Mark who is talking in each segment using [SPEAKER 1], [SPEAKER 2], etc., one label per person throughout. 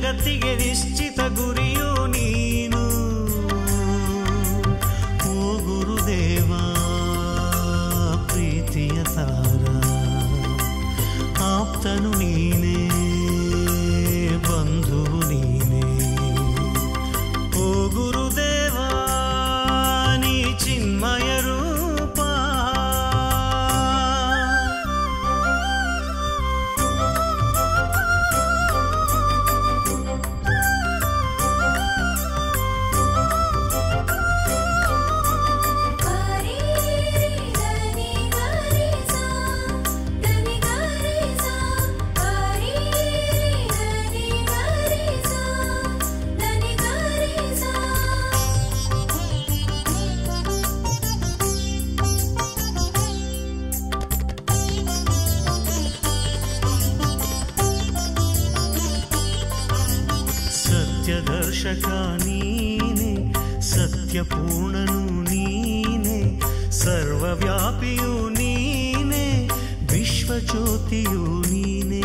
[SPEAKER 1] ಜಗತ್ತಿಗೆ ನಿಶ್ಚಿತ ಗುರಿಯು ನೀನು ಓ ಗುರುದೇವ ಪ್ರೀತಿಯ ತಾರ ಆಪ್ತನು ನೀನೇ ಬಂಧುವು ನೀನೇ ಓ ಗುರುದೇವ ನೀ ಚಿನ್ಮಯ ರೂಪ
[SPEAKER 2] ಗಾರಿ ಧನಿ ಗಾರಿ ಸಾ ಧನಿ ಗಾರಿ ಸಾ ಗಾರಿ ಧನಿ ಗಾರಿ ಸಾ ಧನಿ ಗಾರಿ ಸಾ
[SPEAKER 1] ಸತ್ಯದರ್ಶಕ ನೀನೆ ಸತ್ಯಪೂರ್ಣನು ನೀನೆ ಸರ್ವವ್ಯಾಪಿಯು ನೀನೆ ವಿಶ್ವಜ್ಯೋತಿಯು ನೀನೆ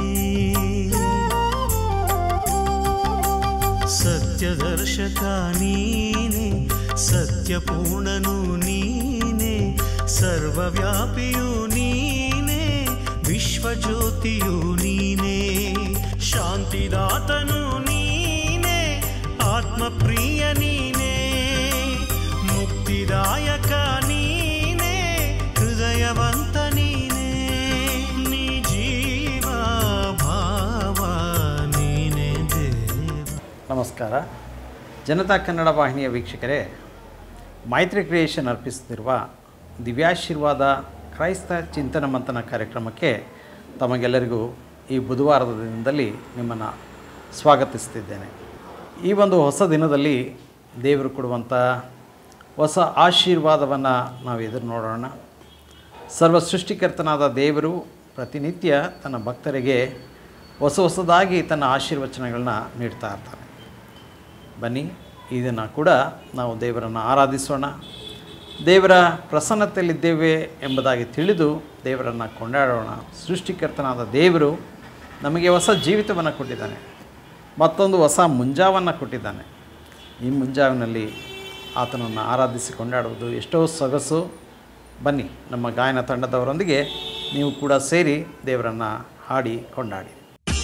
[SPEAKER 1] ಸತ್ಯದರ್ಶಕ ನೀನೆ ಸತ್ಯಪೂರ್ಣನು ನೀನೆ ಸರ್ವವ್ಯಾಪಿಯು ನೀನೆ ವಿಶ್ವಜ್ಯೋತಿಯು ನೀನೆ ಶಾಂತಿದಾತನು ನೀನೆ ಆತ್ಮಪ್ರಿಯ ನೀನೆ ಮುಕ್ತಿದಾಯಕ ನೀನೆ ಹೃದಯವಂತ ನೀನೆ ನೀ ಜೀವ ಭಾವ ನೀನೆ ದೇವ
[SPEAKER 3] ನಮಸ್ಕಾರ ಜನತಾ ಕನ್ನಡ ವಾಹಿನಿಯ ವೀಕ್ಷಕರೇ ಮೈತ್ರಿ ಕ್ರಿಯೇಷನ್ ಅರ್ಪಿಸುತ್ತಿರುವ ದಿವ್ಯಾಶೀರ್ವಾದ ಕ್ರೈಸ್ತ ಚಿಂತನ ಮಂಥನ ಕಾರ್ಯಕ್ರಮಕ್ಕೆ ತಮಗೆಲ್ಲರಿಗೂ ಈ ಬುಧವಾರದ ದಿನದಲ್ಲಿ ನಿಮ್ಮನ್ನು ಸ್ವಾಗತಿಸ್ತಿದ್ದೇನೆ ಈ ಒಂದು ಹೊಸ ದಿನದಲ್ಲಿ ದೇವರು ಕೊಡುವಂಥ ಹೊಸ ಆಶೀರ್ವಾದವನ್ನು ನಾವು ಎದುರು ನೋಡೋಣ ಸರ್ವ ಸೃಷ್ಟಿಕರ್ತನಾದ ದೇವರು ಪ್ರತಿನಿತ್ಯ ತನ್ನ ಭಕ್ತರಿಗೆ ಹೊಸ ಹೊಸದಾಗಿ ತನ್ನ ಆಶೀರ್ವಚನಗಳನ್ನ ನೀಡ್ತಾ ಇರ್ತಾನೆ ಬನ್ನಿ ಇದನ್ನು ಕೂಡ ನಾವು ದೇವರನ್ನು ಆರಾಧಿಸೋಣ ದೇವರ ಪ್ರಸನ್ನತೆಯಲ್ಲಿದ್ದೇವೆ ಎಂಬುದಾಗಿ ತಿಳಿದು ದೇವರನ್ನು ಕೊಂಡಾಡೋಣ ಸೃಷ್ಟಿಕರ್ತನಾದ ದೇವರು ನಮಗೆ ಹೊಸ ಜೀವಿತವನ್ನು ಕೊಟ್ಟಿದ್ದಾನೆ ಮತ್ತೊಂದು ಹೊಸ ಮುಂಜಾವನ್ನು ಕೊಟ್ಟಿದ್ದಾನೆ ಈ ಮುಂಜಾವಿನಲ್ಲಿ ಆತನನ್ನು ಆರಾಧಿಸಿ ಕೊಂಡಾಡುವುದು ಎಷ್ಟೋ ಸೊಗಸು ಬನ್ನಿ ನಮ್ಮ ಗಾಯನ ತಂಡದವರೊಂದಿಗೆ ನೀವು ಕೂಡ ಸೇರಿ ದೇವರನ್ನು ಹಾಡಿ ಕೊಂಡಾಡಿ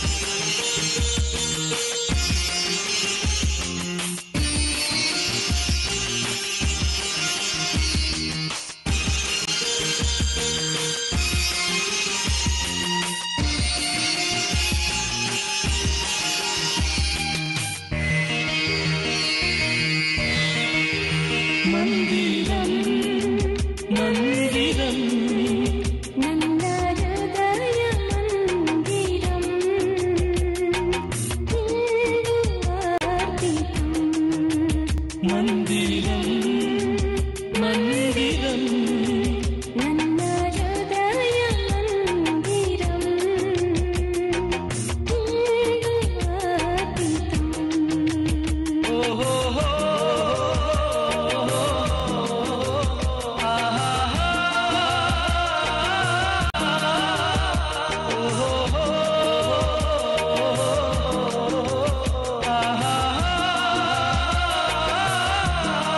[SPEAKER 2] ನನ್ನ ಹೃದಯ ಮಂದಿರಂ ನನ್ನ ಹೃದಯ ಮಂದಿರಂ
[SPEAKER 1] ಆ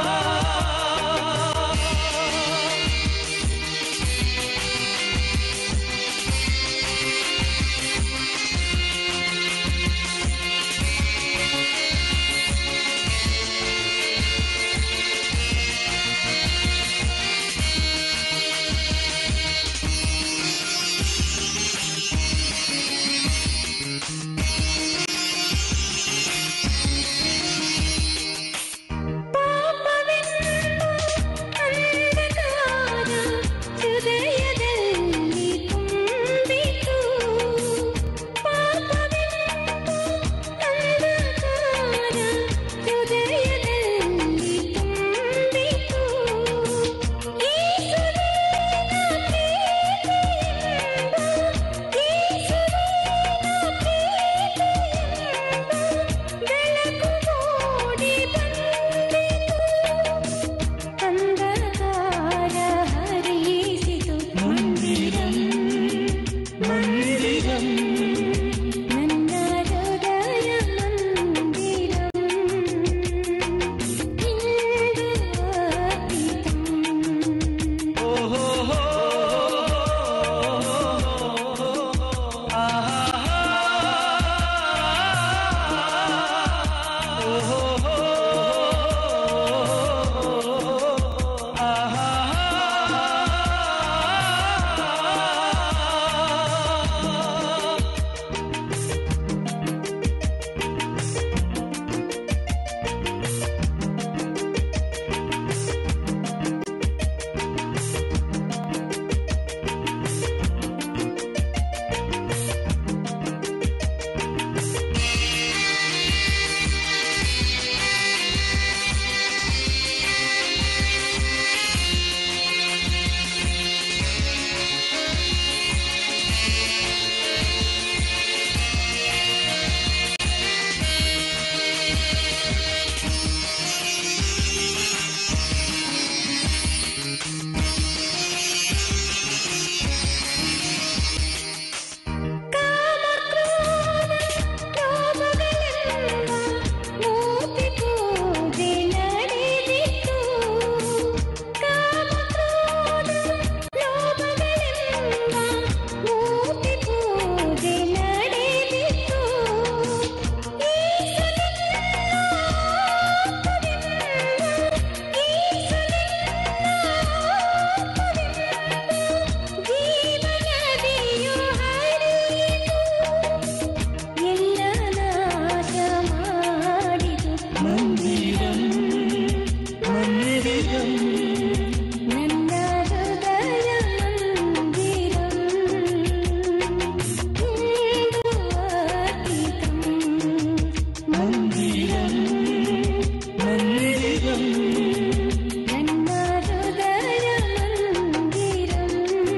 [SPEAKER 2] ನನ್ನ ಹೃದಯ ಮಂದಿರಂ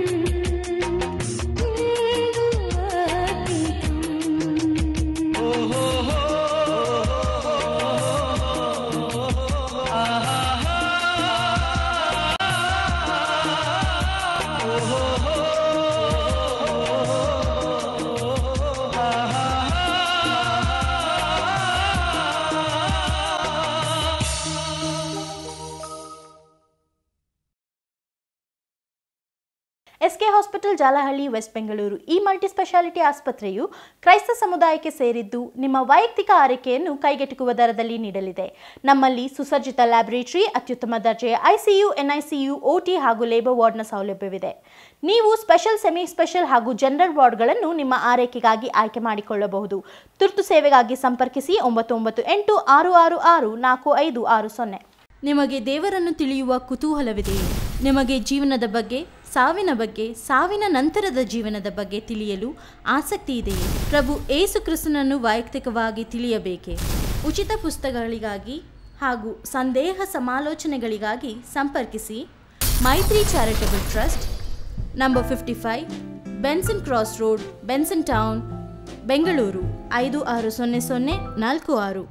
[SPEAKER 4] SK hospital Jalahalli west Bengaluru ಈ ಮಲ್ಟಿ ಸ್ಪೆಷಾಲಿಟಿ ಆಸ್ಪತ್ರೆಯು ಕ್ರೈಸ್ತ ಸಮುದಾಯಕ್ಕೆ ಸೇರಿದ್ದು ನಿಮ್ಮ ವೈಯಕ್ತಿಕ ಆರೈಕೆಯನ್ನು ಕೈಗೆಟುಕುವ ದರದಲ್ಲಿ ನೀಡಲಿದೆ ನಮ್ಮಲ್ಲಿ ಸುಸಜ್ಜಿತ ಲ್ಯಾಬೊರೇಟರಿ ಅತ್ಯುತ್ತಮ ದರ್ಜೆಯ ಐಸಿಯು ಎನ್ಐಸಿಯು ಓಟಿ ಹಾಗೂ ಲೇಬರ್ ವಾರ್ಡ್ನ ಸೌಲಭ್ಯವಿದೆ ನೀವು ಸ್ಪೆಷಲ್ ಸೆಮಿ ಸ್ಪೆಷಲ್ ಹಾಗೂ ಜನರಲ್ ವಾರ್ಡ್ಗಳನ್ನು ನಿಮ್ಮ ಆರೈಕೆಗಾಗಿ ಆಯ್ಕೆ ಮಾಡಿಕೊಳ್ಳಬಹುದು ತುರ್ತು ಸೇವೆಗಾಗಿ ಸಂಪರ್ಕಿಸಿ ಒಂಬತ್ತು ಒಂಬತ್ತು ಎಂಟು ಆರು ಆರು ಆರು ನಾಲ್ಕು ಐದು ಆರು ಸೊನ್ನೆ ನಿಮಗೆ ದೇವರನ್ನು ತಿಳಿಯುವ ಕುತೂಹಲವಿದೆಯೇ ನಿಮಗೆ ಜೀವನದ ಬಗ್ಗೆ ಸಾವಿನ ಬಗ್ಗೆ ಸಾವಿನ ನಂತರದ ಜೀವನದ ಬಗ್ಗೆ ತಿಳಿಯಲು ಆಸಕ್ತಿ ಇದೆಯೇ ಪ್ರಭು ಏಸು ಕ್ರಿಸ್ತನನ್ನು ವೈಯಕ್ತಿಕವಾಗಿ ತಿಳಿಯಬೇಕೇ ಉಚಿತ ಪುಸ್ತಕಗಳಿಗಾಗಿ ಹಾಗೂ ಸಂದೇಹ ಸಮಾಲೋಚನೆಗಳಿಗಾಗಿ ಸಂಪರ್ಕಿಸಿ Maitri charitable trust number fifty five Benson Cross Road Benson Town Bengaluru ಐದು ಆರು ಸೊನ್ನೆ ಸೊನ್ನೆ ನಾಲ್ಕು ಆರು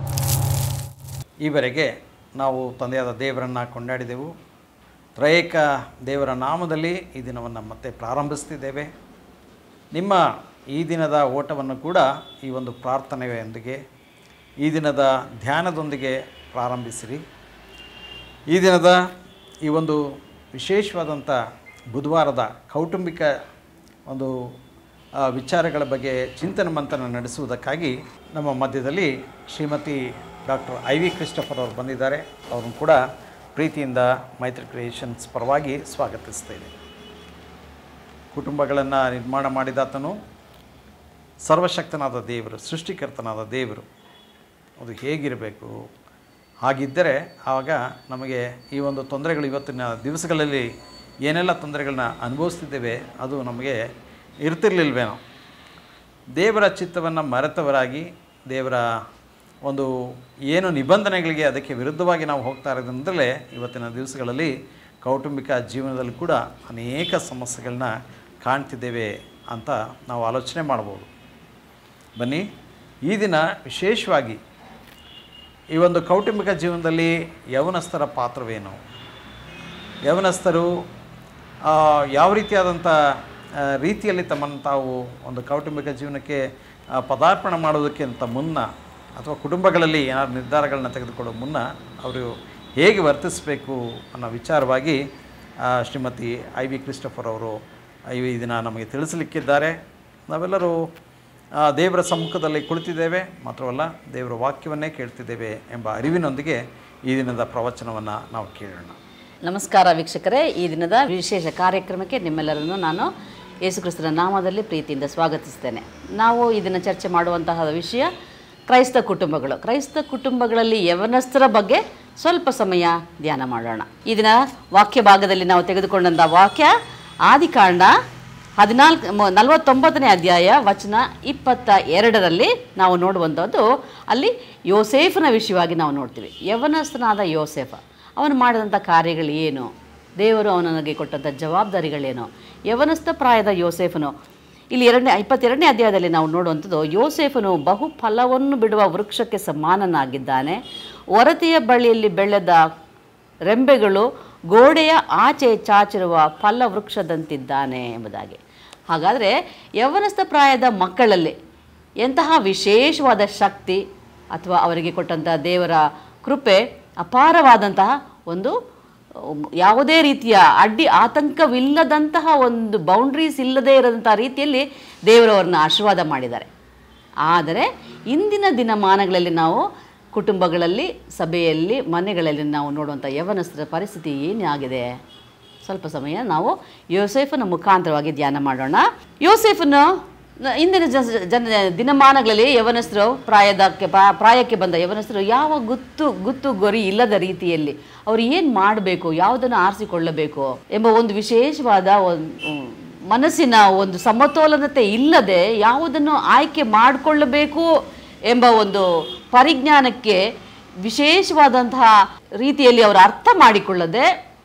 [SPEAKER 3] ಈವರೆಗೆ ನಾವು ತಂದೆಯಾದ ದೇವರನ್ನು ಕೊಂಡಾಡಿದೆವು ತ್ರಯೇಕ ದೇವರ ನಾಮದಲ್ಲಿ ಈ ದಿನವನ್ನು ಮತ್ತೆ ಪ್ರಾರಂಭಿಸ್ತಿದ್ದೇವೆ ನಿಮ್ಮ ಈ ದಿನದ ಓಟವನ್ನು ಕೂಡ ಈ ಒಂದು ಪ್ರಾರ್ಥನೆಯೊಂದಿಗೆ ಈ ದಿನದ ಧ್ಯಾನದೊಂದಿಗೆ ಪ್ರಾರಂಭಿಸಿರಿ ಈ ದಿನದ ಈ ಒಂದು ವಿಶೇಷವಾದಂಥ ಬುಧವಾರದ ಕೌಟುಂಬಿಕ ಒಂದು ಆ, ವಿಚಾರಗಳ ಬಗ್ಗೆ ಚಿಂತನೆ ಮಂಥನ ನಡೆಸುವುದಕ್ಕಾಗಿ ನಮ್ಮ ಮಧ್ಯದಲ್ಲಿ Shrimati doctor I V Christopher ಅವರು ಬಂದಿದ್ದಾರೆ ಅವ್ರನ್ನು ಕೂಡ ಪ್ರೀತಿಯಿಂದ ಮೈತ್ರಿ ಕ್ರಿಯೇಷನ್ಸ್ ಪರವಾಗಿ ಸ್ವಾಗತಿಸ್ತೇನೆ ಕುಟುಂಬಗಳನ್ನು ನಿರ್ಮಾಣ ಮಾಡಿದಾತನು ಸರ್ವಶಕ್ತನಾದ ದೇವರು ಸೃಷ್ಟಿಕರ್ತನಾದ ದೇವರು ಅದು ಹೇಗಿರಬೇಕು ಹಾಗಿದ್ದರೆ ಆವಾಗ ನಮಗೆ ಈ ಒಂದು ತೊಂದರೆಗಳು ಇವತ್ತಿನ ದಿವಸಗಳಲ್ಲಿ ಏನೆಲ್ಲ ತೊಂದರೆಗಳನ್ನ ಅನುಭವಿಸ್ತಿದ್ದೇವೆ ಅದು ನಮಗೆ ಇರ್ತಿರ್ಲಿಲ್ವೇನೋ ದೇವರ ಚಿತ್ತವನ್ನು ಮರೆತವರಾಗಿ ದೇವರ ಒಂದು ಏನು ನಿಬಂಧನೆಗಳಿಗೆ ಅದಕ್ಕೆ ವಿರುದ್ಧವಾಗಿ ನಾವು ಹೋಗ್ತಾ ಇರೋದ್ರಿಂದಲೇ ಇವತ್ತಿನ ದಿವಸಗಳಲ್ಲಿ ಕೌಟುಂಬಿಕ ಜೀವನದಲ್ಲಿ ಕೂಡ ಅನೇಕ ಸಮಸ್ಯೆಗಳನ್ನ ಕಾಣ್ತಿದ್ದೇವೆ ಅಂತ ನಾವು ಆಲೋಚನೆ ಮಾಡ್ಬೋದು ಬನ್ನಿ ಈ ದಿನ ವಿಶೇಷವಾಗಿ ಈ ಒಂದು ಕೌಟುಂಬಿಕ ಜೀವನದಲ್ಲಿ ಯವನಸ್ಥರ ಪಾತ್ರವೇನು ಯವನಸ್ಥರು ಆ, ಯಾವ ರೀತಿಯಾದಂಥ ಆ, ರೀತಿಯಲ್ಲಿ ತಮ್ಮನ್ನು ತಾವು ಒಂದು ಕೌಟುಂಬಿಕ ಜೀವನಕ್ಕೆ ಆ, ಪದಾರ್ಪಣೆ ಮಾಡೋದಕ್ಕಿಂತ ಮುನ್ನ ಅಥವಾ ಕುಟುಂಬಗಳಲ್ಲಿ ಏನಾದ್ರು ನಿರ್ಧಾರಗಳನ್ನ ತೆಗೆದುಕೊಳ್ಳೋ ಮುನ್ನ ಅವರು ಹೇಗೆ ವರ್ತಿಸಬೇಕು ಅನ್ನೋ ವಿಚಾರವಾಗಿ ಆ, ಶ್ರೀಮತಿ ಐ ವಿ ಕ್ರಿಸ್ಟಫರ್ ಅವರು ಈ ದಿನ ನಮಗೆ ತಿಳಿಸಲಿಕ್ಕಿದ್ದಾರೆ ನಾವೆಲ್ಲರೂ ಆ, ದೇವರ ಸಮ್ಮುಖದಲ್ಲಿ ಕುಳಿತಿದ್ದೇವೆ ಮಾತ್ರವಲ್ಲ ದೇವರ ವಾಕ್ಯವನ್ನೇ ಕೇಳ್ತಿದ್ದೇವೆ ಎಂಬ ಅರಿವಿನೊಂದಿಗೆ ಈ ದಿನದ ಪ್ರವಚನವನ್ನು ನಾವು ಕೇಳೋಣ
[SPEAKER 5] ನಮಸ್ಕಾರ ವೀಕ್ಷಕರೇ ಈ ದಿನದ ವಿಶೇಷ ಕಾರ್ಯಕ್ರಮಕ್ಕೆ ನಿಮ್ಮೆಲ್ಲರನ್ನು ನಾನು ಯೇಸುಕ್ರಿಸ್ತನ ನಾಮದಲ್ಲಿ ಪ್ರೀತಿಯಿಂದ ಸ್ವಾಗತಿಸ್ತೇನೆ ನಾವು ಇದನ್ನು ಚರ್ಚೆ ಮಾಡುವಂತಹ ವಿಷಯ ಕ್ರೈಸ್ತ ಕುಟುಂಬಗಳು ಕ್ರೈಸ್ತ ಕುಟುಂಬಗಳಲ್ಲಿ ಯವನಸ್ಥರ ಬಗ್ಗೆ ಸ್ವಲ್ಪ ಸಮಯ ಧ್ಯಾನ ಮಾಡೋಣ ಈ ದಿನ ವಾಕ್ಯ ಭಾಗದಲ್ಲಿ ನಾವು ತೆಗೆದುಕೊಂಡಂಥ ವಾಕ್ಯ ಆದಿಕಾಂಡ ಹದಿನಾಲ್ಕು ಮ- ನಲವತ್ತೊಂಬತ್ತನೇ ಅಧ್ಯಾಯ ವಚನ ಇಪ್ಪತ್ತ ಎರಡರಲ್ಲಿ ನಾವು ನೋಡುವಂಥದ್ದು ಅಲ್ಲಿ ಯೋಸೇಫನ ವಿಷಯವಾಗಿ ನಾವು ನೋಡ್ತೀವಿ ಯವನಸ್ಥನಾದ ಯೋಸೇಫ ಅವನು ಮಾಡಿದಂಥ ಕಾರ್ಯಗಳು ಏನು ದೇವರು ಅವನಿಗೆ ಕೊಟ್ಟಂಥ ಜವಾಬ್ದಾರಿಗಳೇನು ಯವನಸ್ಥ ಪ್ರಾಯದ ಯೋಸೇಫನು ಇಲ್ಲಿ ಎರಡನೇ ಇಪ್ಪತ್ತೆರಡನೇ ಅಧ್ಯಾಯದಲ್ಲಿ ನಾವು ನೋಡುವಂಥದ್ದು ಯೋಸೇಫನು ಬಹು ಫಲವನ್ನು ಬಿಡುವ ವೃಕ್ಷಕ್ಕೆ ಸಮಾನನಾಗಿದ್ದಾನೆ ಒರತೆಯ ಬಳಿಯಲ್ಲಿ ಬೆಳೆದ ರೆಂಬೆಗಳು ಗೋಡೆಯ ಆಚೆ ಚಾಚಿರುವ ಫಲ ವೃಕ್ಷದಂತಿದ್ದಾನೆ ಎಂಬುದಾಗಿ ಹಾಗಾದರೆ ಯೌವನಸ್ಥ ಪ್ರಾಯದ ಮಕ್ಕಳಲ್ಲಿ ಎಂತಹ ವಿಶೇಷವಾದ ಶಕ್ತಿ ಅಥವಾ ಅವರಿಗೆ ಕೊಟ್ಟಂಥ ದೇವರ ಕೃಪೆ ಅಪಾರವಾದಂತಹ ಒಂದು ಉಮ್, ಯಾವುದೇ ರೀತಿಯ ಅಡ್ಡಿ ಆತಂಕವಿಲ್ಲದಂತಹ ಒಂದು ಬೌಂಡ್ರೀಸ್ ಇಲ್ಲದೇ ಇರೋದಂಥ ರೀತಿಯಲ್ಲಿ ದೇವರವ್ರನ್ನ ಆಶೀರ್ವಾದ ಮಾಡಿದ್ದಾರೆ ಆದರೆ ಇಂದಿನ ದಿನಮಾನಗಳಲ್ಲಿ ನಾವು ಕುಟುಂಬಗಳಲ್ಲಿ ಸಭೆಯಲ್ಲಿ ಮನೆಗಳಲ್ಲಿ ನಾವು ನೋಡುವಂಥ ಯವನಸ್ಥರ ಪರಿಸ್ಥಿತಿ ಏನಾಗಿದೆ ಸ್ವಲ್ಪ ಸಮಯ ನಾವು ಯೋಸೇಫನ ಮುಖಾಂತರವಾಗಿ ಧ್ಯಾನ ಮಾಡೋಣ ಯೋಸೇಫನು ನ- ಇಂದಿನ ಜನ ಜನ ದಿನಮಾನಗಳಲ್ಲಿ ಯವನಸ್ಥರು ಪ್ರಾಯದಕ್ಕೆ ಪ್ರಾ- ಪ್ರಾಯಕ್ಕೆ ಬಂದ ಯವನಸ್ಥರು ಯಾವ ಗುತ್ತು ಗುತ್ತು ಗೊರಿ ಇಲ್ಲದ ರೀತಿಯಲ್ಲಿ ಅವರು ಏನು ಮಾಡಬೇಕು ಯಾವುದನ್ನು ಆರಿಸಿಕೊಳ್ಳಬೇಕು ಎಂಬ ಒಂದು ವಿಶೇಷವಾದ ಒಂದು ಮನಸ್ಸಿನ ಒಂದು ಸಮತೋಲನತೆ ಇಲ್ಲದೆ ಯಾವುದನ್ನು ಆಯ್ಕೆ ಮಾಡಿಕೊಳ್ಳಬೇಕು ಎಂಬ ಒಂದು ಪರಿಜ್ಞಾನಕ್ಕೆ ವಿಶೇಷವಾದಂತಹ ರೀತಿಯಲ್ಲಿ ಅವರು ಅರ್ಥ ಮಾಡಿಕೊಳ್ಳದೆ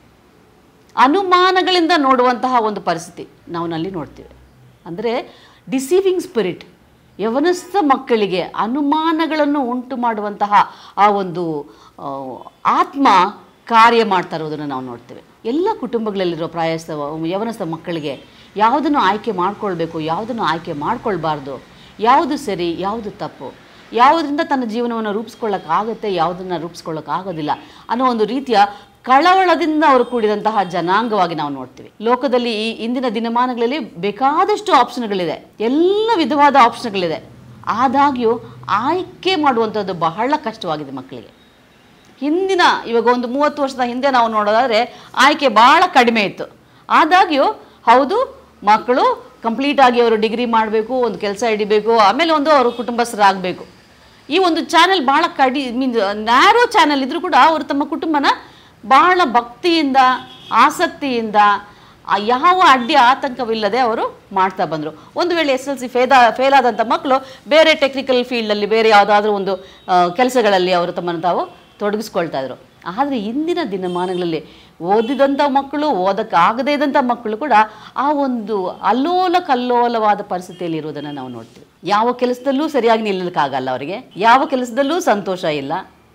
[SPEAKER 5] ಅನುಮಾನಗಳಿಂದ ನೋಡುವಂತಹ ಒಂದು ಪರಿಸ್ಥಿತಿ ನಾವು ನಲ್ಲಿ ನೋಡ್ತೀವಿ ಅಂದರೆ ಡಿಸೀವಿಂಗ್ ಸ್ಪಿರಿಟ್ ಯವನಸ್ಥ ಮಕ್ಕಳಿಗೆ ಅನುಮಾನಗಳನ್ನು ಉಂಟು ಮಾಡುವಂತಹ ಆ ಒಂದು ಆ, ಆತ್ಮ ಕಾರ್ಯ ಮಾಡ್ತಾ ಇರೋದನ್ನು ನಾವು ನೋಡ್ತೇವೆ ಎಲ್ಲ ಕುಟುಂಬಗಳಲ್ಲಿರೋ ಪ್ರಾಯಸ್ಥ ಯವನಸ್ಥ ಮಕ್ಕಳಿಗೆ ಯಾವುದನ್ನು ಆಯ್ಕೆ ಮಾಡ್ಕೊಳ್ಬೇಕು ಯಾವುದನ್ನು ಆಯ್ಕೆ ಮಾಡ್ಕೊಳ್ಬಾರ್ದು ಯಾವುದು ಸರಿ ಯಾವುದು ತಪ್ಪು ಯಾವುದರಿಂದ ತನ್ನ ಜೀವನವನ್ನು ರೂಪಿಸ್ಕೊಳ್ಳೋಕ್ಕಾಗುತ್ತೆ ಯಾವುದನ್ನು ರೂಪಿಸ್ಕೊಳ್ಳೋಕ್ಕಾಗೋದಿಲ್ಲ ಅನ್ನೋ ಒಂದು ರೀತಿಯ ಕಳವಳದಿಂದ ಅವರು ಕೂಡಿದಂತಹ ಜನಾಂಗವಾಗಿ ನಾವು ನೋಡ್ತೀವಿ ಲೋಕದಲ್ಲಿ ಈ ಇಂದಿನ ದಿನಮಾನಗಳಲ್ಲಿ ಬೇಕಾದಷ್ಟು ಆಪ್ಷನ್ಗಳಿದೆ ಎಲ್ಲ ವಿಧವಾದ ಆಪ್ಷನ್ಗಳಿದೆ ಆದಾಗ್ಯೂ ಆಯ್ಕೆ ಮಾಡುವಂಥದ್ದು ಬಹಳ ಕಷ್ಟವಾಗಿದೆ ಮಕ್ಕಳಿಗೆ ಹಿಂದಿನ ಇವಾಗ ಒಂದು ಮೂವತ್ತು ವರ್ಷದ ಹಿಂದೆ ನಾವು ನೋಡೋದಾದರೆ ಆಯ್ಕೆ ಭಾಳ ಕಡಿಮೆ ಇತ್ತು ಆದಾಗ್ಯೂ ಹೌದು ಮಕ್ಕಳು ಕಂಪ್ಲೀಟ್ ಆಗಿ ಅವರು ಡಿಗ್ರಿ ಮಾಡಬೇಕು ಒಂದು ಕೆಲಸ ಹಿಡಿಬೇಕು ಆಮೇಲೆ ಒಂದು ಅವರು ಕುಟುಂಬಸ್ಥರಾಗಬೇಕು ಈ ಒಂದು ಚಾನೆಲ್ ಭಾಳ ಕಡಿ ಮೀನ್ ನ್ಯಾರೋ ಚಾನೆಲ್ ಇದ್ರೂ ಕೂಡ ಅವರು ತಮ್ಮ ಕುಟುಂಬನ ಬಹಳ ಭಕ್ತಿಯಿಂದ ಆಸಕ್ತಿಯಿಂದ ಆ ಯಾವ ಅಡ್ಡಿ ಆತಂಕವಿಲ್ಲದೆ ಅವರು ಮಾಡ್ತಾ ಬಂದರು ಒಂದು ವೇಳೆ ಎಸ್ ಎಲ್ ಸಿ ಫೇದ ಫೇಲ್ ಆದಂಥ ಮಕ್ಕಳು ಬೇರೆ ಟೆಕ್ನಿಕಲ್ ಫೀಲ್ಡಲ್ಲಿ ಬೇರೆ ಯಾವುದಾದ್ರೂ ಒಂದು ಕೆಲಸಗಳಲ್ಲಿ ಅವರು ತಮ್ಮನ್ನು ತಾವು ತೊಡಗಿಸ್ಕೊಳ್ತಾ ಇದ್ರು ಆದರೆ ಇಂದಿನ ದಿನಮಾನಗಳಲ್ಲಿ ಓದಿದಂಥ ಮಕ್ಕಳು ಓದಕ್ಕಾಗದೇ ಇದ್ದಂಥ ಮಕ್ಕಳು ಕೂಡ ಆ ಒಂದು ಅಲ್ಲೋಲ ಕಲ್ಲೋಲವಾದ ಪರಿಸ್ಥಿತಿಯಲ್ಲಿ ಇರುವುದನ್ನು ನಾವು ನೋಡ್ತೀವಿ ಯಾವ ಕೆಲಸದಲ್ಲೂ ಸರಿಯಾಗಿ ನಿಲ್ಲಕ್ಕಾಗಲ್ಲ ಅವರಿಗೆ ಯಾವ ಕೆಲಸದಲ್ಲೂ ಸಂತೋಷ ಇಲ್ಲ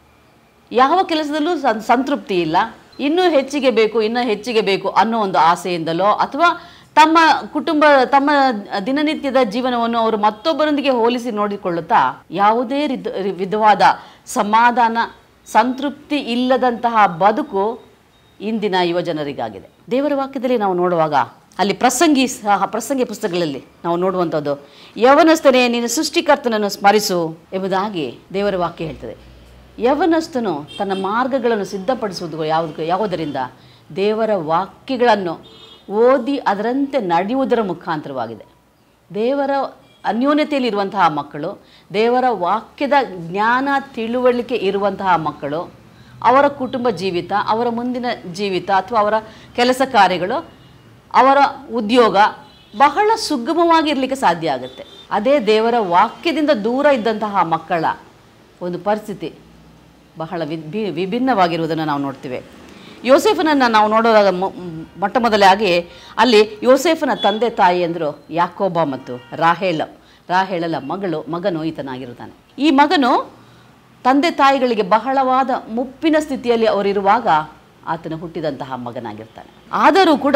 [SPEAKER 5] ಯಾವ ಕೆಲಸದಲ್ಲೂ ಸಂ- ಸಂತೃಪ್ತಿ ಇಲ್ಲ ಇನ್ನೂ ಹೆಚ್ಚಿಗೆ ಬೇಕು ಇನ್ನೂ ಹೆಚ್ಚಿಗೆ ಬೇಕು ಅನ್ನೋ ಒಂದು ಆಸೆಯಿಂದಲೋ ಅಥವಾ ತಮ್ಮ ಕುಟುಂಬ ತಮ್ಮ ದಿನನಿತ್ಯದ ಜೀವನವನ್ನು ಅವರು ಮತ್ತೊಬ್ಬರೊಂದಿಗೆ ಹೋಲಿಸಿ ನೋಡಿಕೊಳ್ಳುತ್ತಾ ಯಾವುದೇ ರಿದ್- ರಿ- ವಿಧವಾದ ಸಮಾಧಾನ ಸಂತೃಪ್ತಿ ಇಲ್ಲದಂತಹ ಬದುಕು ಇಂದಿನ ಯುವಜನರಿಗಾಗಿದೆ ದೇವರ ವಾಕ್ಯದಲ್ಲಿ ನಾವು ನೋಡುವಾಗ ಅಲ್ಲಿ ಪ್ರಸಂಗಿ ಸಹ ಪ್ರಸಂಗಿ ಪುಸ್ತಕಗಳಲ್ಲಿ ನಾವು ನೋಡುವಂಥದ್ದು ಯವನಸ್ಥನೇ ನೀನು ಸೃಷ್ಟಿಕರ್ತನನ್ನು ಸ್ಮರಿಸು ಎಂಬುದಾಗಿ ದೇವರ ವಾಕ್ಯ ಹೇಳ್ತದೆ ಯವನಸ್ಥನು ತನ್ನ ಮಾರ್ಗಗಳನ್ನು ಸಿದ್ಧಪಡಿಸುವುದು ಯಾವುದು ಯಾವುದರಿಂದ ದೇವರ ವಾಕ್ಯಗಳನ್ನು ಓದಿ ಅದರಂತೆ ನಡೆಯುವುದರ ಮುಖಾಂತರವಾಗಿದೆ ದೇವರ ಅನ್ಯೋನ್ಯತೆಯಲ್ಲಿರುವಂತಹ ಮಕ್ಕಳು ದೇವರ ವಾಕ್ಯದ ಜ್ಞಾನ ತಿಳುವಳಿಕೆ ಇರುವಂತಹ ಮಕ್ಕಳು ಅವರ ಕುಟುಂಬ ಜೀವಿತ ಅವರ ಮುಂದಿನ ಜೀವಿತ ಅಥವಾ ಅವರ ಕೆಲಸ ಕಾರ್ಯಗಳು ಅವರ ಉದ್ಯೋಗ ಬಹಳ ಸುಗಮವಾಗಿರಲಿಕ್ಕೆ ಸಾಧ್ಯ ಆಗುತ್ತೆ ಅದೇ ದೇವರ ವಾಕ್ಯದಿಂದ ದೂರ ಇದ್ದಂತಹ ಮಕ್ಕಳ ಒಂದು ಪರಿಸ್ಥಿತಿ ಬಹಳ ವಿಭಿ ವಿಭಿನ್ನವಾಗಿರುವುದನ್ನು ನಾವು ನೋಡ್ತೀವಿ ಯೋಸೇಫನನ್ನು ನಾವು ನೋಡುವಾಗ ಮೊ- ಮೊಟ್ಟ ಮೊದಲಾಗಿ ಅಲ್ಲಿ ಯೋಸೇಫನ ತಂದೆ ತಾಯಿ ಅಂದರು ಯಾಕೋಬ ಮತ್ತು ರಾಹೇಳ ರಾಹೇಳಲ ಮಗಳು ಮಗನು ಈತನಾಗಿರುತ್ತಾನೆ ಈ ಮಗನು ತಂದೆ ತಾಯಿಗಳಿಗೆ ಬಹಳವಾದ ಮುಪ್ಪಿನ ಸ್ಥಿತಿಯಲ್ಲಿ ಅವರಿರುವಾಗ ಆತನು ಹುಟ್ಟಿದಂತಹ ಮಗನಾಗಿರ್ತಾನೆ ಆದರೂ ಕೂಡ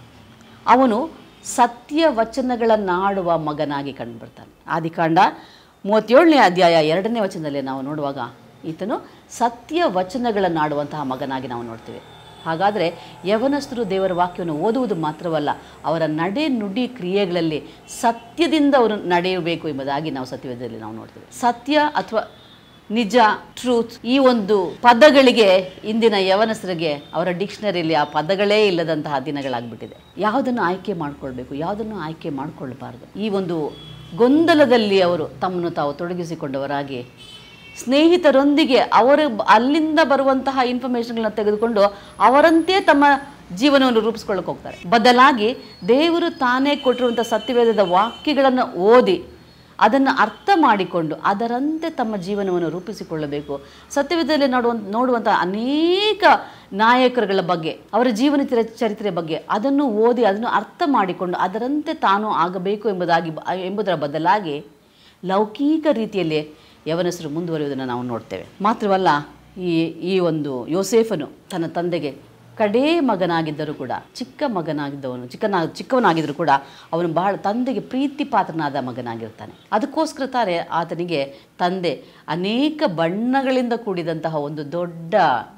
[SPEAKER 5] ಅವನು ಸತ್ಯ ವಚನಗಳನ್ನಾಡುವ ಮಗನಾಗಿ ಕಂಡುಬರ್ತಾನೆ ಆದಿಕಾಂಡ ಮೂವತ್ತೇಳನೇ ಅಧ್ಯಾಯ ಎರಡನೇ ವಚನದಲ್ಲಿ ನಾವು ನೋಡುವಾಗ ಈತನು ಸತ್ಯ ವಚನಗಳನ್ನಾಡುವಂತಹ ಮಗನಾಗಿ ನಾವು ನೋಡ್ತೀವಿ ಹಾಗಾದರೆ ಯವನಸ್ಥರು ದೇವರ ವಾಕ್ಯವನ್ನು ಓದುವುದು ಮಾತ್ರವಲ್ಲ ಅವರ ನಡೆ ನುಡಿ ಕ್ರಿಯೆಗಳಲ್ಲಿ ಸತ್ಯದಿಂದ ಅವರು ನಡೆಯಬೇಕು ಎಂಬುದಾಗಿ ನಾವು ಸತ್ಯವೇದದಲ್ಲಿ ನಾವು ನೋಡ್ತೀವಿ ಸತ್ಯ ಅಥವಾ ನಿಜ ಟ್ರೂತ್ ಈ ಒಂದು ಪದಗಳಿಗೆ ಇಂದಿನ ಯವನಸರಿಗೆ ಅವರ ಡಿಕ್ಷನರಿಯಲ್ಲಿ ಆ ಪದಗಳೇ ಇಲ್ಲದಂತಹ ದಿನಗಳಾಗ್ಬಿಟ್ಟಿದೆ ಯಾವುದನ್ನು ಆಯ್ಕೆ ಮಾಡ್ಕೊಳ್ಬೇಕು ಯಾವುದನ್ನು ಆಯ್ಕೆ ಮಾಡ್ಕೊಳ್ಬಾರ್ದು ಈ ಒಂದು ಗೊಂದಲದಲ್ಲಿ ಅವರು ತಮ್ಮನ್ನು ತಾವು ತೊಡಗಿಸಿಕೊಂಡವರಾಗಿ ಸ್ನೇಹಿತರೊಂದಿಗೆ ಅವರು ಬ- ಅಲ್ಲಿಂದ ಬರುವಂತಹ ಇನ್ಫಾರ್ಮೇಷನ್ಗಳನ್ನ ತೆಗೆದುಕೊಂಡು ಅವರಂತೆ ತಮ್ಮ ಜೀವನವನ್ನು ರೂಪಿಸ್ಕೊಳ್ಳೋಕೆ ಹೋಗ್ತಾರೆ ಬದಲಾಗಿ ದೇವರು ತಾನೇ ಕೊಟ್ಟಿರುವಂಥ ಸತ್ಯವೇದದ ವಾಕ್ಯಗಳನ್ನು ಓದಿ ಅದನ್ನು ಅರ್ಥ ಮಾಡಿಕೊಂಡು ಅದರಂತೆ ತಮ್ಮ ಜೀವನವನ್ನು ರೂಪಿಸಿಕೊಳ್ಳಬೇಕು ಸತ್ಯವೇದದಲ್ಲಿ ನೋಡುವ ನೋಡುವಂಥ ಅನೇಕ ನಾಯಕರುಗಳ ಬಗ್ಗೆ ಅವರ ಜೀವನ ಚರ- ಚರಿತ್ರೆ ಬಗ್ಗೆ ಅದನ್ನು ಓದಿ ಅದನ್ನು ಅರ್ಥ ಮಾಡಿಕೊಂಡು ಅದರಂತೆ ತಾನು ಆಗಬೇಕು ಎಂಬುದಾಗಿ ಬ- ಎಂಬುದರ ಬದಲಾಗಿ ಲೌಕಿಕ ರೀತಿಯಲ್ಲಿ ಯವನಸರು ಮುಂದುವರಿಯುವುದನ್ನು ನಾವು ನೋಡ್ತೇವೆ ಮಾತ್ರವಲ್ಲ ಈ ಈ ಒಂದು ಯೋಸೇಫನು ತನ್ನ ತಂದೆಗೆ ಕಡೇ ಮಗನಾಗಿದ್ದರೂ ಕೂಡ ಚಿಕ್ಕ ಮಗನಾಗಿದ್ದವನು ಚಿಕ್ಕನ ಚಿಕ್ಕವನಾಗಿದ್ದರೂ ಕೂಡ ಅವನು ಬಹಳ ತಂದೆಗೆ ಪ್ರೀತಿ ಪಾತ್ರನಾದ ಮಗನಾಗಿರ್ತಾನೆ ಅದಕ್ಕೋಸ್ಕರ ತಾರೆ ಆತನಿಗೆ ತಂದೆ ಅನೇಕ ಬಣ್ಣಗಳಿಂದ ಕೂಡಿದಂತಹ ಒಂದು ದೊಡ್ಡ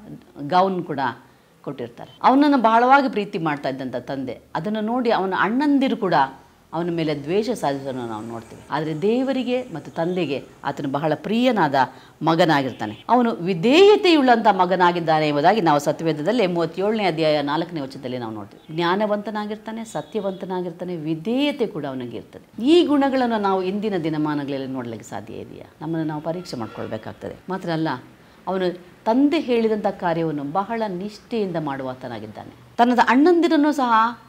[SPEAKER 5] ಗೌನ್ ಕೂಡ ಕೊಟ್ಟಿರ್ತಾರೆ ಅವನನ್ನು ಬಹಳವಾಗಿ ಪ್ರೀತಿ ಮಾಡ್ತಾ ಇದ್ದಂಥ ತಂದೆ ಅದನ್ನು ನೋಡಿ ಅವನ ಅಣ್ಣಂದಿರು ಕೂಡ ಅವನ ಮೇಲೆ ದ್ವೇಷ ಸಾಧಿಸೋದನ್ನು ನಾವು ನೋಡ್ತೀವಿ ಆದರೆ ದೇವರಿಗೆ ಮತ್ತು ತಂದೆಗೆ ಆತನು ಬಹಳ ಪ್ರಿಯನಾದ ಮಗನಾಗಿರ್ತಾನೆ ಅವನು ವಿಧೇಯತೆಯುಳ್ಳಂಥ ಮಗನಾಗಿದ್ದಾನೆ ಎಂಬುದಾಗಿ ನಾವು ಸತ್ಯವೇದದಲ್ಲಿ ಮೂವತ್ತೇಳನೇ ಅಧ್ಯಾಯ ನಾಲ್ಕನೇ ವಚನದಲ್ಲಿ ನಾವು ನೋಡ್ತೀವಿ ಜ್ಞಾನವಂತನಾಗಿರ್ತಾನೆ ಸತ್ಯವಂತನಾಗಿರ್ತಾನೆ ವಿಧೇಯತೆ ಕೂಡ ಅವನಿಗೆ ಇರ್ತದೆ ಈ ಗುಣಗಳನ್ನು ನಾವು ಇಂದಿನ ದಿನಮಾನಗಳಲ್ಲಿ ನೋಡಲಿಕ್ಕೆ ಸಾಧ್ಯ ಇದೆಯಾ ನಮ್ಮನ್ನು ನಾವು ಪರೀಕ್ಷೆ ಮಾಡ್ಕೊಳ್ಬೇಕಾಗ್ತದೆ ಮಾತ್ರ ಅಲ್ಲ ಅವನು ತಂದೆ ಹೇಳಿದಂಥ ಕಾರ್ಯವನ್ನು ಬಹಳ ನಿಷ್ಠೆಯಿಂದ ಮಾಡುವಾತನಾಗಿದ್ದಾನೆ ತನ್ನದ ಅಣ್ಣಂದಿರನ್ನು ಸಹ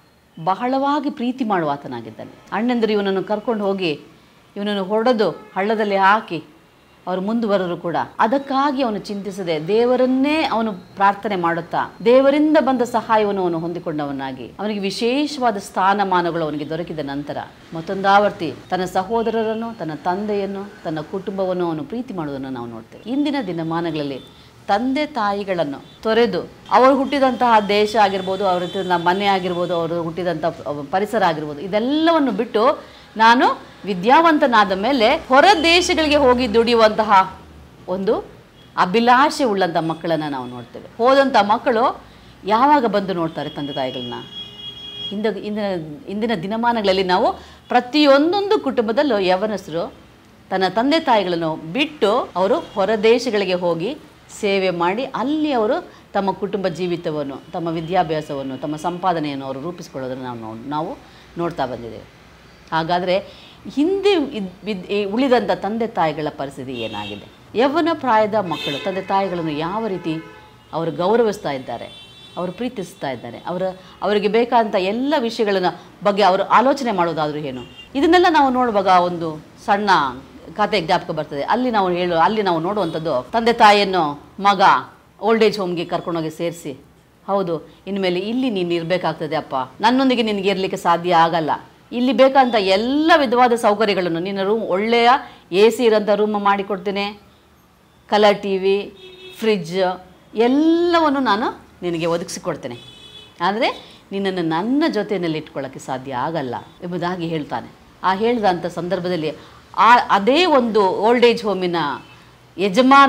[SPEAKER 5] ಬಹಳವಾಗಿ ಪ್ರೀತಿ ಮಾಡುವಾತನಾಗಿದ್ದಾನೆ ಅಣ್ಣಂದಿರು ಇವನನ್ನು ಕರ್ಕೊಂಡು ಹೋಗಿ ಇವನನ್ನು ಹೊಡೆದು ಹಳ್ಳದಲ್ಲಿ ಹಾಕಿ ಅವರು ಮುಂದುವರೆದ್ರು ಕೂಡ ಅದಕ್ಕಾಗಿ ಅವನು ಚಿಂತಿಸದೆ ದೇವರನ್ನೇ ಅವನು ಪ್ರಾರ್ಥನೆ ಮಾಡುತ್ತಾ ದೇವರಿಂದ ಬಂದ ಸಹಾಯವನ್ನು ಅವನು ಹೊಂದಿಕೊಂಡವನಾಗಿ ಅವನಿಗೆ ವಿಶೇಷವಾದ ಸ್ಥಾನಮಾನಗಳು ಅವನಿಗೆ ದೊರಕಿದ ನಂತರ ಮತ್ತೊಂದಾವರ್ತಿ ತನ್ನ ಸಹೋದರರನ್ನು ತನ್ನ ತಂದೆಯನ್ನು ತನ್ನ ಕುಟುಂಬವನ್ನು ಅವನು ಪ್ರೀತಿ ಮಾಡುವುದನ್ನು ನಾವು ನೋಡ್ತೇವೆ ಇಂದಿನ ದಿನಮಾನಗಳಲ್ಲಿ ತಂದೆ ತಾಯಿಗಳನ್ನು ತೊರೆದು ಅವರು ಹುಟ್ಟಿದಂತಹ ದೇಶ ಆಗಿರ್ಬೋದು ಅವ್ರ ಹುಟ್ಟಿದ ಮನೆ ಆಗಿರ್ಬೋದು ಅವರು ಹುಟ್ಟಿದಂಥ ಪರಿಸರ ಆಗಿರ್ಬೋದು ಇದೆಲ್ಲವನ್ನು ಬಿಟ್ಟು ನಾನು ವಿದ್ಯಾವಂತನಾದ ಮೇಲೆ ಹೊರ ದೇಶಗಳಿಗೆ ಹೋಗಿ ದುಡಿಯುವಂತಹ ಒಂದು ಅಭಿಲಾಷೆ ಉಳ್ಳಂಥ ಮಕ್ಕಳನ್ನು ನಾವು ನೋಡ್ತೇವೆ ಹೋದಂಥ ಮಕ್ಕಳು ಯಾವಾಗ ಬಂದು ನೋಡ್ತಾರೆ ತಂದೆ ತಾಯಿಗಳನ್ನ ಇಂದ ಇಂದಿನ ಇಂದಿನ ದಿನಮಾನಗಳಲ್ಲಿ ನಾವು ಪ್ರತಿಯೊಂದೊಂದು ಕುಟುಂಬದಲ್ಲೂ ಯವನಸ್ಥರು ತನ್ನ ತಂದೆ ತಾಯಿಗಳನ್ನು ಬಿಟ್ಟು ಅವರು ಹೊರ ದೇಶಗಳಿಗೆ ಹೋಗಿ ಸೇವೆ ಮಾಡಿ ಅಲ್ಲಿ ಅವರು ತಮ್ಮ ಕುಟುಂಬ ಜೀವಿತವನ್ನು ತಮ್ಮ ವಿದ್ಯಾಭ್ಯಾಸವನ್ನು ತಮ್ಮ ಸಂಪಾದನೆಯನ್ನು ಅವರು ರೂಪಿಸಿಕೊಳ್ಳೋದನ್ನು ನಾವು ನೋ ನಾವು ನೋಡ್ತಾ ಬಂದಿದ್ದೇವೆ ಹಾಗಾದರೆ ಹಿಂದೆ ಇದ್ ಬಿದ್- ಈ ಉಳಿದಂಥ ತಂದೆ ತಾಯಿಗಳ ಪರಿಸ್ಥಿತಿ ಏನಾಗಿದೆ ಯೌವನ ಪ್ರಾಯದ ಮಕ್ಕಳು ತಂದೆ ತಾಯಿಗಳನ್ನು ಯಾವ ರೀತಿ ಅವರು ಗೌರವಿಸ್ತಾ ಇದ್ದಾರೆ ಅವರು ಪ್ರೀತಿಸ್ತಾ ಇದ್ದಾರೆ ಅವರ ಅವರಿಗೆ ಬೇಕಾದಂಥ ಎಲ್ಲ ವಿಷಯಗಳನ್ನ ಬಗ್ಗೆ ಅವರು ಆಲೋಚನೆ ಮಾಡೋದಾದರೂ ಏನು ಇದನ್ನೆಲ್ಲ ನಾವು ನೋಡುವಾಗ ಒಂದು ಸಣ್ಣ ಕತೆ ಜ್ಞಾಪಕ ಬರ್ತದೆ ಅಲ್ಲಿ ನಾವು ಹೇಳು ಅಲ್ಲಿ ನಾವು ನೋಡುವಂಥದ್ದು ತಂದೆ ತಾಯಿಯನ್ನು ಮಗ ಓಲ್ಡ್ ಏಜ್ ಹೋಮ್ಗೆ ಕರ್ಕೊಂಡೋಗಿ ಸೇರಿಸಿ ಹೌದು ಇನ್ಮೇಲೆ ಇಲ್ಲಿ ನೀನು ಇರಬೇಕಾಗ್ತದೆ ಅಪ್ಪ ನನ್ನೊಂದಿಗೆ ನಿನಗೆ ಇರಲಿಕ್ಕೆ ಸಾಧ್ಯ ಆಗಲ್ಲ ಇಲ್ಲಿ ಬೇಕಂತ ಎಲ್ಲ ವಿಧವಾದ ಸೌಕರ್ಯಗಳನ್ನು ನಿನ್ನ ರೂಮ್ ಒಳ್ಳೆಯ ಎ ಸಿ ಇರೋಂಥ ರೂಮ್ ಮಾಡಿಕೊಡ್ತೇನೆ ಕಲರ್ ಟಿ ವಿ ಫ್ರಿಜ್ ಎಲ್ಲವನ್ನು ನಾನು ನಿನಗೆ ಒದಗಿಸಿಕೊಡ್ತೇನೆ ಆದರೆ ನಿನ್ನನ್ನು ನನ್ನ ಜೊತೆಯಲ್ಲಿ ಇಟ್ಕೊಳ್ಳೋಕ್ಕೆ ಸಾಧ್ಯ ಆಗಲ್ಲ ಎಂಬುದಾಗಿ ಹೇಳ್ತಾನೆ ಆ ಹೇಳಿದಂಥ ಸಂದರ್ಭದಲ್ಲಿ ಆ ಅದೇ ಒಂದು ಓಲ್ಡ್ ಏಜ್ ಹೋಮಿನ ಯಜಮಾನ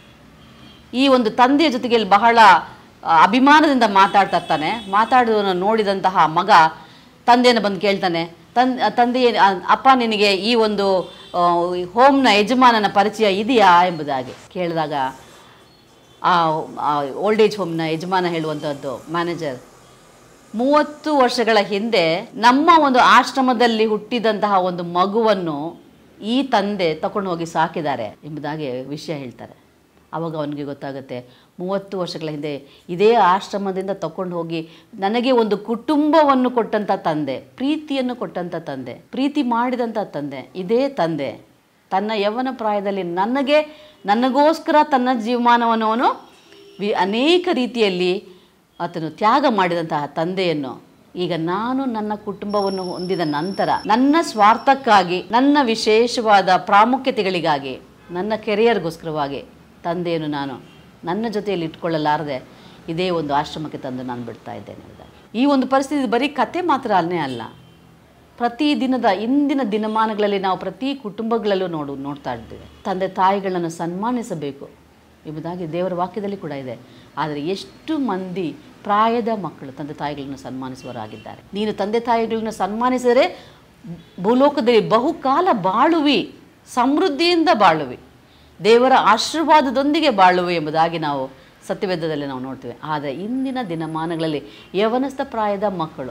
[SPEAKER 5] ಈ ಒಂದು ತಂದೆಯ ಜೊತೆಗೆ ಇಲ್ಲಿ ಬಹಳ ಆ, ಅಭಿಮಾನದಿಂದ ಮಾತಾಡ್ತಾ ಇರ್ತಾನೆ ಮಾತಾಡೋದನ್ನು ನೋಡಿದಂತಹ ಮಗ ತಂದೆಯನ್ನು ಬಂದು ಕೇಳ್ತಾನೆ ತನ್ ತಂದೆ ಅಪ್ಪ ನಿನಗೆ ಈ ಒಂದು ಆ, ಹೋಮ್ನ ಯಜಮಾನನ ಪರಿಚಯ ಇದೆಯಾ ಎಂಬುದಾಗಿ ಕೇಳಿದಾಗ ಆ ಓಲ್ಡ್ ಏಜ್ ಹೋಮ್ನ ಯಜಮಾನ ಹೇಳುವಂಥದ್ದು ಮ್ಯಾನೇಜರ್ ಮೂವತ್ತು ವರ್ಷಗಳ ಹಿಂದೆ ನಮ್ಮ ಒಂದು ಆಶ್ರಮದಲ್ಲಿ ಹುಟ್ಟಿದಂತಹ ಒಂದು ಮಗುವನ್ನು ಈ ತಂದೆ ತಗೊಂಡು ಹೋಗಿ ಸಾಕಿದ್ದಾರೆ ಎಂಬುದಾಗಿ ವಿಷಯ ಹೇಳ್ತಾರೆ ಆವಾಗ ಅವನಿಗೆ ಗೊತ್ತಾಗುತ್ತೆ ಮೂವತ್ತು ವರ್ಷಗಳ ಹಿಂದೆ ಇದೇ ಆಶ್ರಮದಿಂದ ತಗೊಂಡು ಹೋಗಿ ನನಗೆ ಒಂದು ಕುಟುಂಬವನ್ನು ಕೊಟ್ಟಂಥ ತಂದೆ ಪ್ರೀತಿಯನ್ನು ಕೊಟ್ಟಂಥ ತಂದೆ ಪ್ರೀತಿ ಮಾಡಿದಂಥ ತಂದೆ ಇದೇ ತಂದೆ ತನ್ನ ಯೌವನ ಪ್ರಾಯದಲ್ಲಿ ನನಗೆ ನನಗೋಸ್ಕರ ತನ್ನ ಜೀವಮಾನವನ್ನು ಅವನು ವಿ ಅನೇಕ ರೀತಿಯಲ್ಲಿ ಆತನು ತ್ಯಾಗ ಮಾಡಿದಂತಹ ತಂದೆಯನ್ನು ಈಗ ನಾನು ನನ್ನ ಕುಟುಂಬವನ್ನು ಹೊಂದಿದ ನಂತರ ನನ್ನ ಸ್ವಾರ್ಥಕ್ಕಾಗಿ ನನ್ನ ವಿಶೇಷವಾದ ಪ್ರಾಮುಖ್ಯತೆಗಳಿಗಾಗಿ ನನ್ನ ಕೆರಿಯರ್ಗೋಸ್ಕರವಾಗಿ ತಂದೆಯನ್ನು ನಾನು ನನ್ನ ಜೊತೆಯಲ್ಲಿ ಇಟ್ಕೊಳ್ಳಲಾರದೆ ಇದೇ ಒಂದು ಆಶ್ರಮಕ್ಕೆ ತಂದು ನಾನು ಬಿಡ್ತಾ ಇದ್ದೇನೆ ಎಂಬುದಾಗಿ. ಈ ಒಂದು ಪರಿಸ್ಥಿತಿ ಬರೀ ಕತೆ ಮಾತ್ರ ಅಲ್ಲೇ ಅಲ್ಲ ಪ್ರತಿ ದಿನದ ಇಂದಿನ ದಿನಮಾನಗಳಲ್ಲಿ ನಾವು ಪ್ರತಿ ಕುಟುಂಬಗಳಲ್ಲೂ ನೋಡು ನೋಡ್ತಾ ಇದ್ದೇವೆ ತಂದೆ ತಾಯಿಗಳನ್ನು ಸನ್ಮಾನಿಸಬೇಕು ಎಂಬುದಾಗಿ ದೇವರ ವಾಕ್ಯದಲ್ಲಿ ಕೂಡ ಇದೆ ಆದರೆ ಎಷ್ಟು ಮಂದಿ ಪ್ರಾಯದ ಮಕ್ಕಳು ತಂದೆ ತಾಯಿಗಳನ್ನು ಸನ್ಮಾನಿಸುವವರಾಗಿದ್ದಾರೆ ನೀನು ತಂದೆ ತಾಯಿಗಳನ್ನು ಸನ್ಮಾನಿಸಿದರೆ ಭೂಲೋಕದಲ್ಲಿ ಬಹುಕಾಲ ಬಾಳುವಿ ಸಮೃದ್ಧಿಯಿಂದ ಬಾಳುವಿ ದೇವರ ಆಶೀರ್ವಾದದೊಂದಿಗೆ ಬಾಳುವೆ ಎಂಬುದಾಗಿ ನಾವು ಸತ್ಯವೇದದಲ್ಲಿ ನಾವು ನೋಡ್ತೇವೆ ಆದರೆ ಇಂದಿನ ದಿನಮಾನಗಳಲ್ಲಿ ಯವನಸ್ಥ ಪ್ರಾಯದ ಮಕ್ಕಳು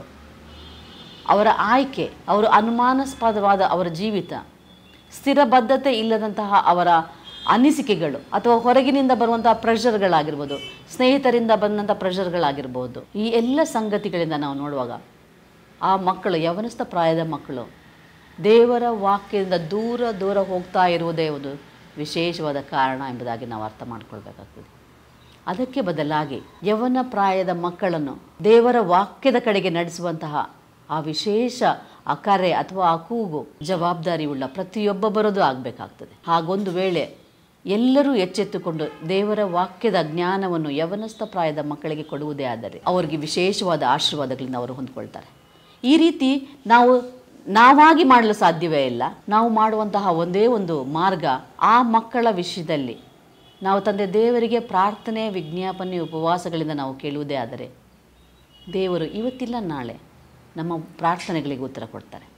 [SPEAKER 5] ಅವರ ಆಯ್ಕೆ ಅವರ ಅನುಮಾನಾಸ್ಪದವಾದ ಅವರ ಜೀವಿತ ಸ್ಥಿರಬದ್ಧತೆ ಇಲ್ಲದಂತಹ ಅವರ ಅನಿಸಿಕೆಗಳು ಅಥವಾ ಹೊರಗಿನಿಂದ ಬರುವಂತಹ ಪ್ರೆಷರ್ಗಳಾಗಿರ್ಬೋದು ಸ್ನೇಹಿತರಿಂದ ಬಂದಂಥ ಪ್ರೆಷರ್ಗಳಾಗಿರ್ಬೋದು ಈ ಎಲ್ಲ ಸಂಗತಿಗಳಿಂದ ನಾವು ನೋಡುವಾಗ ಆ ಮಕ್ಕಳು ಯವನಸ್ಥ ಪ್ರಾಯದ ಮಕ್ಕಳು ದೇವರ ವಾಕ್ಯದಿಂದ ದೂರ ದೂರ ಹೋಗ್ತಾ ಇರುವುದೇ ಒಂದು ವಿಶೇಷವಾದ ಕಾರಣ ಎಂಬುದಾಗಿ ನಾವು ಅರ್ಥ ಮಾಡ್ಕೊಳ್ಬೇಕಾಗ್ತದೆ ಅದಕ್ಕೆ ಬದಲಾಗಿ ಯವನ ಪ್ರಾಯದ ಮಕ್ಕಳನ್ನು ದೇವರ ವಾಕ್ಯದ ಕಡೆಗೆ ನಡೆಸುವಂತಹ ಆ ವಿಶೇಷ ಆ ಕರೆ ಅಥವಾ ಆ ಕೂಗು ಜವಾಬ್ದಾರಿ ಉಳ್ಳ ಪ್ರತಿಯೊಬ್ಬೊಬ್ಬರದು ಆಗಬೇಕಾಗ್ತದೆ ಹಾಗೊಂದು ವೇಳೆ ಎಲ್ಲರೂ ಎಚ್ಚೆತ್ತುಕೊಂಡು ದೇವರ ವಾಕ್ಯದ ಜ್ಞಾನವನ್ನು ಯವನಸ್ಥ ಪ್ರಾಯದ ಮಕ್ಕಳಿಗೆ ಕೊಡುವುದೇ ಆದರೆ ಅವರಿಗೆ ವಿಶೇಷವಾದ ಆಶೀರ್ವಾದಗಳಿಂದ ಅವರು ಹೊಂದ್ಕೊಳ್ತಾರೆ ಈ ರೀತಿ ನಾವು ನಾವಾಗಿ ಮಾಡಲು ಸಾಧ್ಯವೇ ಇಲ್ಲ ನಾವು ಮಾಡುವಂತಹ ಒಂದೇ ಒಂದು ಮಾರ್ಗ ಆ ಮಕ್ಕಳ ವಿಷಯದಲ್ಲಿ ನಾವು ತಂದೆ ದೇವರಿಗೆ ಪ್ರಾರ್ಥನೆ ವಿಜ್ಞಾಪನೆ ಉಪವಾಸಗಳಿಂದ ನಾವು ಕೇಳುವುದೇ ಆದರೆ ದೇವರು ಇವತ್ತಿಲ್ಲ ನಾಳೆ ನಮ್ಮ ಪ್ರಾರ್ಥನೆಗಳಿಗೆ ಉತ್ತರ ಕೊಡ್ತಾರೆ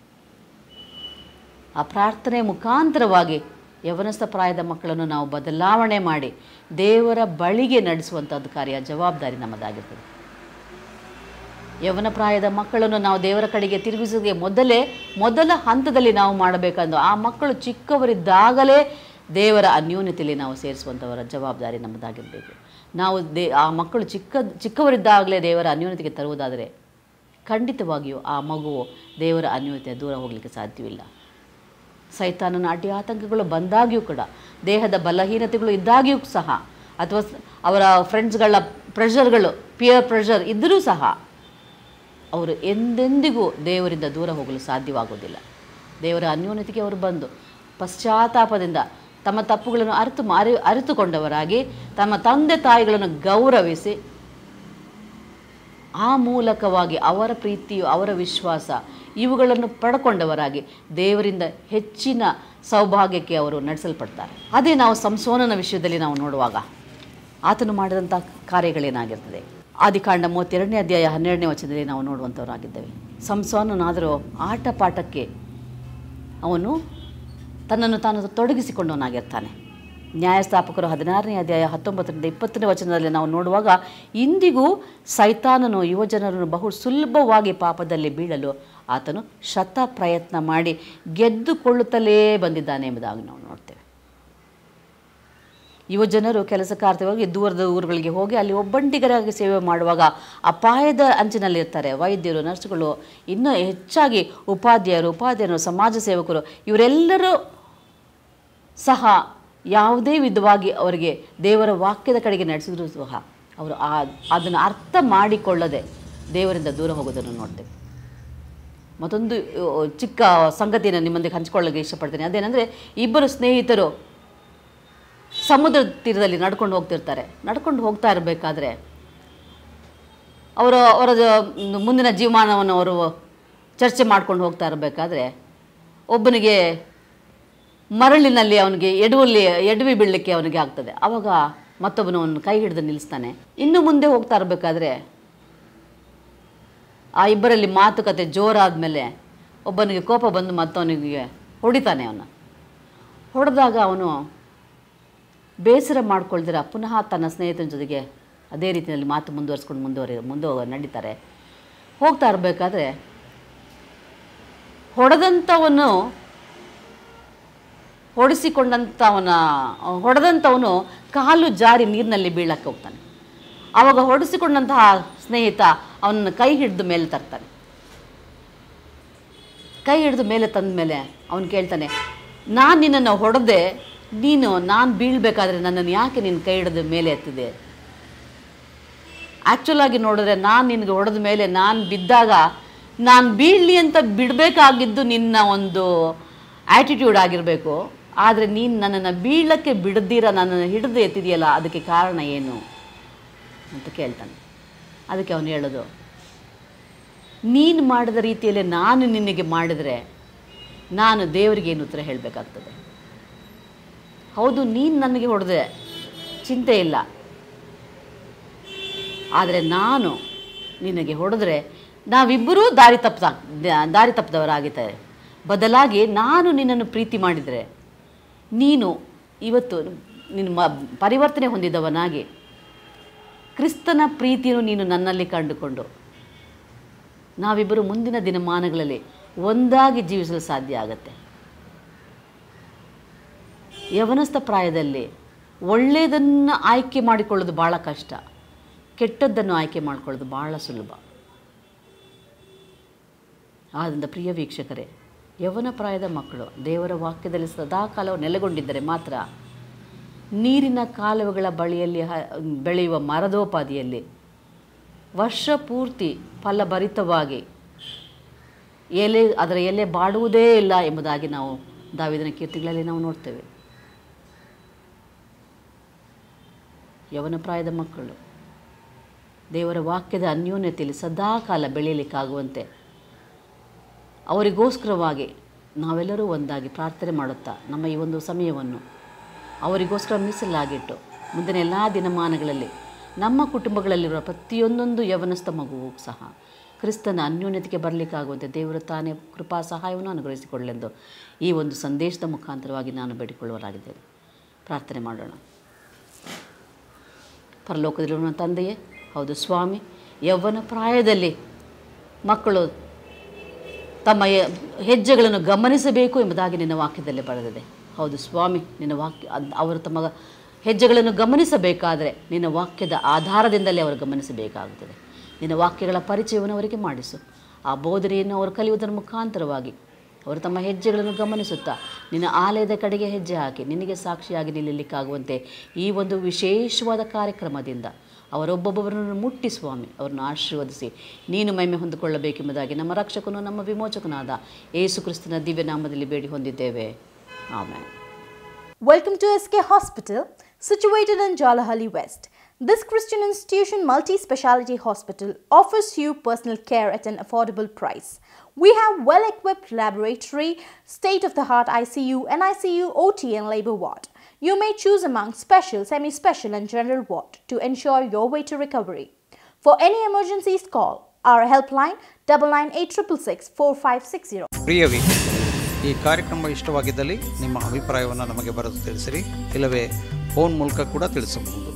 [SPEAKER 5] ಆ ಪ್ರಾರ್ಥನೆ ಮುಖಾಂತರವಾಗಿ ಯವನಸ್ಥ ಪ್ರಾಯದ ಮಕ್ಕಳನ್ನು ನಾವು ಬದಲಾವಣೆ ಮಾಡಿ ದೇವರ ಬಳಿಗೆ ನಡೆಸುವಂಥದ್ದು ಕಾರ್ಯ ಜವಾಬ್ದಾರಿ ನಮ್ಮದಾಗಿರ್ತದೆ ಯವನ ಪ್ರಾಯದ ಮಕ್ಕಳನ್ನು ನಾವು ದೇವರ ಕಡೆಗೆ ತಿರುಗಿಸೋದೇ ಮೊದಲೇ ಮೊದಲ ಹಂತದಲ್ಲಿ ನಾವು ಮಾಡಬೇಕಂದು ಆ ಮಕ್ಕಳು ಚಿಕ್ಕವರಿದ್ದಾಗಲೇ ದೇವರ ಅನ್ಯೋನ್ಯತೆಯಲ್ಲಿ ನಾವು ಸೇರಿಸುವಂಥವರ ಜವಾಬ್ದಾರಿ ನಮ್ಮದಾಗಿರಬೇಕು ನಾವು ದೇ ಆ ಮಕ್ಕಳು ಚಿಕ್ಕ ಚಿಕ್ಕವರಿದ್ದಾಗಲೇ ದೇವರ ಅನ್ಯೋನ್ಯತೆಗೆ ತರುವುದಾದರೆ ಖಂಡಿತವಾಗಿಯೂ ಆ ಮಗುವು ದೇವರ ಅನ್ಯೋನ್ಯತೆ ದೂರ ಹೋಗಲಿಕ್ಕೆ ಸಾಧ್ಯವಿಲ್ಲ ಸೈತಾನನ ಅಡ್ಡಿ ಆತಂಕಗಳು ಬಂದಾಗ್ಯೂ ಕೂಡ ದೇಹದ ಬಲಹೀನತೆಗಳು ಇದ್ದಾಗ್ಯೂ ಸಹ ಅಥವಾ ಸ- ಅವರ ಫ್ರೆಂಡ್ಸ್ಗಳ ಪ್ರೆಷರ್ಗಳು ಪಿಯರ್ ಪ್ರೆಷರ್ ಇದ್ದರೂ ಸಹ ಅವರು ಎಂದೆಂದಿಗೂ ದೇವರಿಂದ ದೂರ ಹೋಗಲು ಸಾಧ್ಯವಾಗುವುದಿಲ್ಲ ದೇವರ ಅನ್ಯೋನ್ಯತೆಗೆ ಅವರು ಬಂದು ಪಶ್ಚಾತ್ತಾಪದಿಂದ ತಮ್ಮ ತಪ್ಪುಗಳನ್ನು ಅರಿತು ಅರಿ ಅರಿತುಕೊಂಡವರಾಗಿ ತಮ್ಮ ತಂದೆ ತಾಯಿಗಳನ್ನು ಗೌರವಿಸಿ ಆ ಮೂಲಕವಾಗಿ ಅವರ ಪ್ರೀತಿಯು ಅವರ ವಿಶ್ವಾಸ ಇವುಗಳನ್ನು ಪಡ್ಕೊಂಡವರಾಗಿ ದೇವರಿಂದ ಹೆಚ್ಚಿನ ಸೌಭಾಗ್ಯಕ್ಕೆ ಅವರು ನಡೆಸಲ್ಪಡ್ತಾರೆ ಅದೇ ನಾವು ಸಂಸೋನನ ವಿಷಯದಲ್ಲಿ ನಾವು ನೋಡುವಾಗ ಆತನು ಮಾಡಿದಂಥ ಕಾರ್ಯಗಳೇನಾಗಿರ್ತದೆ ಆದಿಕಾಂಡ ಮೂವತ್ತೆರಡನೇ ಅಧ್ಯಾಯ ಹನ್ನೆರಡನೇ ವಚನದಲ್ಲಿ ನಾವು ನೋಡುವಂಥವರಾಗಿದ್ದೇವೆ ಸಂಸೋನನಾದರೂ ಆಟ ಪಾಠಕ್ಕೆ ಅವನು ತನ್ನನ್ನು ತಾನು ತೊಡಗಿಸಿಕೊಂಡವನಾಗಿರ್ತಾನೆ ನ್ಯಾಯಸ್ಥಾಪಕರು ಹದಿನಾರನೇ ಅಧ್ಯಾಯ ಹತ್ತೊಂಬತ್ತರಿಂದ ಇಪ್ಪತ್ತನೇ ವಚನದಲ್ಲಿ ನಾವು ನೋಡುವಾಗ ಇಂದಿಗೂ ಸೈತಾನನು ಯುವಜನರನ್ನು ಬಹು ಸುಲಭವಾಗಿ ಪಾಪದಲ್ಲಿ ಬೀಳಲು ಆತನು ಶತ ಪ್ರಯತ್ನ ಮಾಡಿ ಗೆದ್ದುಕೊಳ್ಳುತ್ತಲೇ ಬಂದಿದ್ದಾನೆ ಎಂಬುದಾಗಿ ನಾವು ನೋಡ್ತೇವೆ ಯುವಜನರು ಕೆಲಸ ಕಾರ್ಯವಾಗಿ ದೂರದ ಊರುಗಳಿಗೆ ಹೋಗಿ ಅಲ್ಲಿ ಒಬ್ಬಂಟಿಗರಾಗಿ ಸೇವೆ ಮಾಡುವಾಗ ಅಪಾಯದ ಅಂಚಿನಲ್ಲಿರ್ತಾರೆ ವೈದ್ಯರು ನರ್ಸ್ಗಳು ಇನ್ನೂ ಹೆಚ್ಚಾಗಿ ಉಪಾಧ್ಯಾಯರು ಉಪಾಧ್ಯಾಯರು ಸಮಾಜ ಸೇವಕರು ಇವರೆಲ್ಲರೂ ಸಹ ಯಾವುದೇ ವಿಧವಾಗಿ ಅವರಿಗೆ ದೇವರ ವಾಕ್ಯದ ಕಡೆಗೆ ನಡೆಸಿದ್ರು ಸಹ ಅವರು ಆ ಅದನ್ನು ಅರ್ಥ ಮಾಡಿಕೊಳ್ಳದೆ ದೇವರಿಂದ ದೂರ ಹೋಗೋದನ್ನು ನೋಡ್ತೇವೆ ಮತ್ತೊಂದು ಅಹ್, ಚಿಕ್ಕ ಸಂಗತಿಯನ್ನು ನಿಮ್ಮೊಂದಿಗೆ ಹಂಚಿಕೊಳ್ಳೋಕೆ ಇಷ್ಟಪಡ್ತೇನೆ ಅದೇನೆಂದರೆ ಇಬ್ಬರು ಸ್ನೇಹಿತರು ಸಮುದ್ರ ತೀರದಲ್ಲಿ ನಡ್ಕೊಂಡು ಹೋಗ್ತಿರ್ತಾರೆ ನಡ್ಕೊಂಡು ಹೋಗ್ತಾ ಇರಬೇಕಾದ್ರೆ ಅವರು ಅವರ ಜ- ಮುಂದಿನ ಜೀವಮಾನವನ್ನು ಅವರು ಚರ್ಚೆ ಮಾಡ್ಕೊಂಡು ಹೋಗ್ತಾ ಇರಬೇಕಾದ್ರೆ ಒಬ್ಬನಿಗೆ ಮರಳಿನಲ್ಲಿ ಅವನಿಗೆ ಎಡವಲ್ಲಿ ಎಡವಿ ಬೀಳಲಿಕ್ಕೆ ಅವನಿಗೆ ಆಗ್ತದೆ ಆವಾಗ ಮತ್ತೊಬ್ಬನು ಅವನು ಕೈ ಹಿಡಿದು ನಿಲ್ಲಿಸ್ತಾನೆ ಇನ್ನು ಮುಂದೆ ಹೋಗ್ತಾ ಇರಬೇಕಾದ್ರೆ ಆ ಇಬ್ಬರಲ್ಲಿ ಮಾತುಕತೆ ಜೋರಾದ ಮೇಲೆ ಒಬ್ಬನಿಗೆ ಕೋಪ ಬಂದು ಮತ್ತವನಿಗೆ ಹೊಡಿತಾನೆ ಅವನು ಹೊಡೆದಾಗ ಅವನು ಬೇಸರ ಮಾಡ್ಕೊಳ್ದಿರ ಪುನಃ ತನ್ನ ಸ್ನೇಹಿತನ ಜೊತೆಗೆ ಅದೇ ರೀತಿಯಲ್ಲಿ ಮಾತು ಮುಂದುವರಿಸ್ಕೊಂಡು ಮುಂದುವರಿ ಮುಂದೆ ನಡೀತಾರೆ ಹೋಗ್ತಾ ಇರಬೇಕಾದ್ರೆ ಹೊಡೆದಂಥವನು ಹೊಡೆಸಿಕೊಂಡಂಥವನ ಹೊಡೆದಂಥವನು ಕಾಲು ಜಾರಿ ನೀರಿನಲ್ಲಿ ಬೀಳಕ್ಕೆ ಹೋಗ್ತಾನೆ ಆವಾಗ ಹೊಡೆಸಿಕೊಂಡಂತಹ ಸ್ನೇಹಿತ ಅವನನ್ನು ಕೈ ಹಿಡಿದು ಮೇಲೆ ತರ್ತಾನೆ ಕೈ ಹಿಡಿದು ಮೇಲೆ ತಂದ ಮೇಲೆ ಅವನು ಕೇಳ್ತಾನೆ ನಾನು ನಿನ್ನನ್ನು ಹೊಡೆದೆ ನೀನು ನಾನು ಬೀಳಬೇಕಾದ್ರೆ ನನ್ನನ್ನು ಯಾಕೆ ನಿನ್ನ ಕೈ ಹಿಡಿದು ಮೇಲೆ ಎತ್ತಿದೆ ಆ್ಯಕ್ಚುಲ್ ಆಗಿ ನೋಡಿದ್ರೆ ನಾನು ನಿನಗೆ ಹೊಡೆದ ಮೇಲೆ ನಾನು ಬಿದ್ದಾಗ ನಾನು ಬೀಳಲಿ ಅಂತ ಬಿಡಬೇಕಾಗಿದ್ದು ನಿನ್ನ ಒಂದು ಆ್ಯಟಿಟ್ಯೂಡ್ ಆಗಿರಬೇಕು ಆದರೆ ನೀನು ನನ್ನನ್ನು ಬೀಳಕ್ಕೆ ಬಿಡದಿರ ನನ್ನನ್ನು ಹಿಡಿದು ಎತ್ತಿದೆಯಲ್ಲ ಅದಕ್ಕೆ ಕಾರಣ ಏನು ಅಂತ ಕೇಳ್ತಾನೆ ಅದಕ್ಕೆ ಅವನು ಹೇಳೋದು ನೀನು ಮಾಡಿದ ರೀತಿಯಲ್ಲೇ ನಾನು ನಿನಗೆ ಮಾಡಿದರೆ ನಾನು ದೇವರಿಗೆ ಏನು ಉತ್ತರ ಹೇಳಬೇಕಾಗ್ತದೆ ಹೌದು ನೀನು ನನಗೆ ಹೊಡೆದೆ ಚಿಂತೆ ಇಲ್ಲ ಆದರೆ ನಾನು ನಿನಗೆ ಹೊಡೆದ್ರೆ ನಾವಿಬ್ಬರೂ ದಾರಿ ತಪ್ಪ ದಾರಿ ತಪ್ಪದವರಾಗಿದ್ದಾರೆ ಬದಲಾಗಿ ನಾನು ನಿನ್ನನ್ನು ಪ್ರೀತಿ ಮಾಡಿದರೆ ನೀನು ಇವತ್ತು ನಿನ್ನ ಮ ಪರಿವರ್ತನೆ ಹೊಂದಿದವನಾಗಿ ಕ್ರಿಸ್ತನ ಪ್ರೀತಿಯನ್ನು ನೀನು ನನ್ನಲ್ಲಿ ಕಂಡುಕೊಂಡು ನಾವಿಬ್ಬರು ಮುಂದಿನ ದಿನಮಾನಗಳಲ್ಲಿ ಒಂದಾಗಿ ಜೀವಿಸಲು ಸಾಧ್ಯ ಆಗತ್ತೆ ಯವನಸ್ಥ ಪ್ರಾಯದಲ್ಲಿ ಒಳ್ಳೆಯದನ್ನು ಆಯ್ಕೆ ಮಾಡಿಕೊಳ್ಳೋದು ಭಾಳ ಕಷ್ಟ ಕೆಟ್ಟದ್ದನ್ನು ಆಯ್ಕೆ ಮಾಡಿಕೊಳ್ಳೋದು ಭಾಳ ಸುಲಭ ಆದ್ದರಿಂದ ಪ್ರಿಯ ವೀಕ್ಷಕರೇ ಯವನ ಪ್ರಾಯದ ಮಕ್ಕಳು ದೇವರ ವಾಕ್ಯದಲ್ಲಿ ಸದಾಕಾಲ ನೆಲೆಗೊಂಡಿದ್ದರೆ ಮಾತ್ರ ನೀರಿನ ಕಾಲುವೆಗಳ ಬಳಿಯಲ್ಲಿ ಹ ಬೆಳೆಯುವ ಮರದೋಪಾದಿಯಲ್ಲಿ ವರ್ಷ ಪೂರ್ತಿ ಫಲಭರಿತವಾಗಿ ಎಲೆ ಅದರ ಎಲೆ ಬಾಡುವುದೇ ಇಲ್ಲ ಎಂಬುದಾಗಿ ನಾವು ದಾವಿದನ ಕೀರ್ತಿಗಳಲ್ಲಿ ನಾವು ನೋಡ್ತೇವೆ ಯವನ ಪ್ರಾಯದ ಮಕ್ಕಳು ದೇವರ ವಾಕ್ಯದ ಅನ್ಯೋನ್ಯತೆಯಲ್ಲಿ ಸದಾಕಾಲ ಬೆಳೆಯಲಿಕ್ಕಾಗುವಂತೆ ಅವರಿಗೋಸ್ಕರವಾಗಿ ನಾವೆಲ್ಲರೂ ಒಂದಾಗಿ ಪ್ರಾರ್ಥನೆ ಮಾಡುತ್ತಾ ನಮ್ಮ ಈ ಒಂದು ಸಮಯವನ್ನು ಅವರಿಗೋಸ್ಕರ ಮೀಸಲಾಗಿಟ್ಟು ಮುಂದಿನ ಎಲ್ಲ ದಿನಮಾನಗಳಲ್ಲಿ ನಮ್ಮ ಕುಟುಂಬಗಳಲ್ಲಿರುವ ಪ್ರತಿಯೊಂದೊಂದು ಯವನಸ್ಥ ಮಗುವು ಸಹ ಕ್ರಿಸ್ತನ ಅನ್ಯೋನ್ಯತೆಗೆ ಬರಲಿಕ್ಕಾಗುವಂತೆ ದೇವರು ತಾನೇ ಕೃಪಾ ಸಹಾಯವನ್ನು ಅನುಗ್ರಹಿಸಿಕೊಳ್ಳೆಂದು ಈ ಒಂದು ಸಂದೇಶದ ಮುಖಾಂತರವಾಗಿ ನಾನು ಬೇಡಿಕೊಳ್ಳುವರಾಗಿದ್ದೇನೆ ಪ್ರಾರ್ಥನೆ ಮಾಡೋಣ ಪರಲೋಕದಲ್ಲಿರುವ ತಂದೆಯೇ ಹೌದು ಸ್ವಾಮಿ ಯೌವನ ಪ್ರಾಯದಲ್ಲಿ ಮಕ್ಕಳು ತಮ್ಮ ಎ- ಹೆಜ್ಜೆಗಳನ್ನು ಗಮನಿಸಬೇಕು ಎಂಬುದಾಗಿ ನಿನ್ನ ವಾಕ್ಯದಲ್ಲಿ ಬರೆದಿದೆ ಹೌದು ಸ್ವಾಮಿ ನಿನ್ನ ವಾಕ್ಯ ಅದ್- ಅವರು ತಮ್ಮ ಹೆಜ್ಜೆಗಳನ್ನು ಗಮನಿಸಬೇಕಾದರೆ ನಿನ್ನ ವಾಕ್ಯದ ಆಧಾರದಿಂದಲೇ ಅವರು ಗಮನಿಸಬೇಕಾಗುತ್ತದೆ ನಿನ್ನ ವಾಕ್ಯಗಳ ಪರಿಚಯವನ್ನು ಅವರಿಗೆ ಮಾಡಿಸು ಆ ಬೋಧನೆಯನ್ನು ಅವರು ಕಲಿಯುವುದರ ಮುಖಾಂತರವಾಗಿ ಅವರು ತಮ್ಮ ಹೆಜ್ಜೆಗಳನ್ನು ಗಮನಿಸುತ್ತಾ ನಿನ್ನ ಆಲಯದ ಕಡೆಗೆ ಹೆಜ್ಜೆ ಹಾಕಿ ನಿನಗೆ ಸಾಕ್ಷಿಯಾಗಿ ನಿಲ್ಲಲಿಕ್ಕಾಗುವಂತೆ ಈ ಒಂದು ವಿಶೇಷವಾದ ಕಾರ್ಯಕ್ರಮದಿಂದ ಅವರೊಬ್ಬೊಬ್ಬರನ್ನು ಮುಟ್ಟಿ ಸ್ವಾಮಿ ಅವರನ್ನು ಆಶೀರ್ವದಿಸಿ ನೀನು ಮಹಿಮೆ ಹೊಂದಿಕೊಳ್ಳಬೇಕೆಂಬುದಾಗಿ ನಮ್ಮ ರಕ್ಷಕನು ನಮ್ಮ ವಿಮೋಚಕನಾದ ಏಸು ಕ್ರಿಸ್ತನ ದಿವ್ಯ ನಾಮದಲ್ಲಿ ಬೇಡಿ ಹೊಂದಿದ್ದೇವೆ ಆಮೇಲೆ
[SPEAKER 4] Welcome to SK Hospital, situated in Jalahalli West. This Christian institution multi speciality hospital offers you personal care at an affordable price. We have well equipped laboratory, state of the art ICU, and ICU OT and labor ward. You may choose among special, semi special, and general ward to ensure your way to recovery. For any emergencies, call our helpline double nine eight triple six four five six zero.
[SPEAKER 3] ಪ್ರಿಯವೇ ಈ ಕಾರ್ಯಕ್ರಮ ಇಷ್ಟವಾಗಿದ್ದಲ್ಲಿ ನಿಮ್ಮ ಅಭಿಪ್ರಾಯವನ್ನು ನಮಗೆ ಬರೆದು ತಿಳಿಸಿರಿ ಇಲ್ಲವೇ phone ಮೂಲಕ ಕೂಡ ತಿಳಿಸಬಹುದು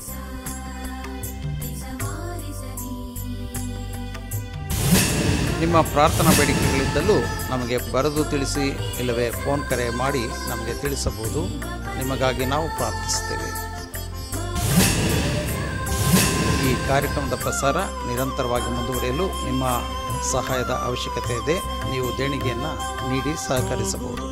[SPEAKER 3] ನಿಮ್ಮ ಪ್ರಾರ್ಥನಾ ಬೇಡಿಕೆಗಳಿದ್ದಲ್ಲೂ ನಮಗೆ ಬರೆದು ತಿಳಿಸಿ ಇಲ್ಲವೇ ಫೋನ್ ಕರೆ ಮಾಡಿ ನಮಗೆ ತಿಳಿಸಬಹುದು ನಿಮಗಾಗಿ ನಾವು ಪ್ರಾರ್ಥಿಸ್ತೇವೆ ಈ ಕಾರ್ಯಕ್ರಮದ ಪ್ರಸಾರ ನಿರಂತರವಾಗಿ ಮುಂದುವರಿಯಲು ನಿಮ್ಮ ಸಹಾಯದ ಅವಶ್ಯಕತೆ ಇದೆ ನೀವು ದೇಣಿಗೆಯನ್ನು ನೀಡಿ ಸಹಕರಿಸಬಹುದು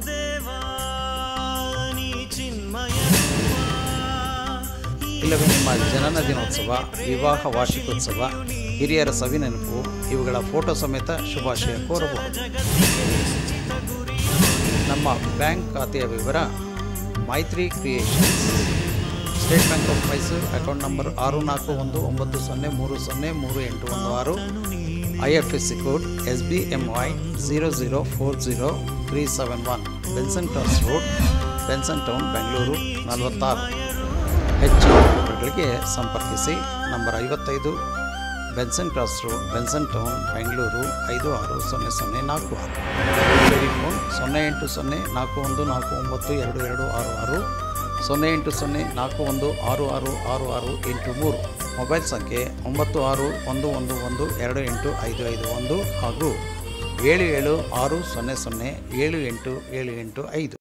[SPEAKER 3] ಇಲ್ಲವೇ ನಿಮ್ಮ ಜನನ ದಿನೋತ್ಸವ ವಿವಾಹ ವಾರ್ಷಿಕೋತ್ಸವ ಹಿರಿಯರ ಸವಿನೆನಪು ಇವುಗಳ ಫೋಟೋ ಸಮೇತ ಶುಭಾಶಯ ಕೋರಬಹುದು ನಮ್ಮ ಬ್ಯಾಂಕ್ ಖಾತೆಯ ವಿವರ Maitri creations State Bank of Mysuru account number ಆರು ನಾಲ್ಕು ಒಂದು ಒಂಬತ್ತು ಸೊನ್ನೆ ಮೂರು ಸೊನ್ನೆ ಮೂರು ಎಂಟು ಒಂದು ಆರು I F S C code S B M Y zero zero four zero three seven one Benson ಟಾಸ್ ರೋಡ್ ಬೆನ್ಸನ್ ಟೌನ್ ಬೆಂಗಳೂರು ನಲವತ್ತಾರು ಹೆಚ್ಚು ವಿವರಗಳಿಗೆ ಸಂಪರ್ಕಿಸಿ ನಂಬರ್ ಐವತ್ತೈದು Benson Cross Road Benson Town Bengaluru ಐದು ಆರು ಸೊನ್ನೆ ಸೊನ್ನೆ ನಾಲ್ಕು ಆರು ಟೆಲಿಫೋನ್ ಸೊನ್ನೆ ಎಂಟು ಸೊನ್ನೆ ನಾಲ್ಕು ಒಂದು ನಾಲ್ಕು ಒಂಬತ್ತು ಎರಡು ಎರಡು ಆರು ಆರು ಸೊನ್ನೆ ಎಂಟು ಸೊನ್ನೆ ನಾಲ್ಕು ಒಂದು ಆರು ಆರು ಆರು ಆರು ಎಂಟು ಮೂರು ಮೊಬೈಲ್ ಸಂಖ್ಯೆ ಒಂಬತ್ತು ಆರು ಒಂದು ಒಂದು ಒಂದು ಎರಡು ಎಂಟು ಐದು ಐದು ಒಂದು ಹಾಗೂ ಏಳು ಏಳು ಆರು ಸೊನ್ನೆ ಸೊನ್ನೆ ಏಳು ಎಂಟು ಏಳು ಎಂಟು ಐದು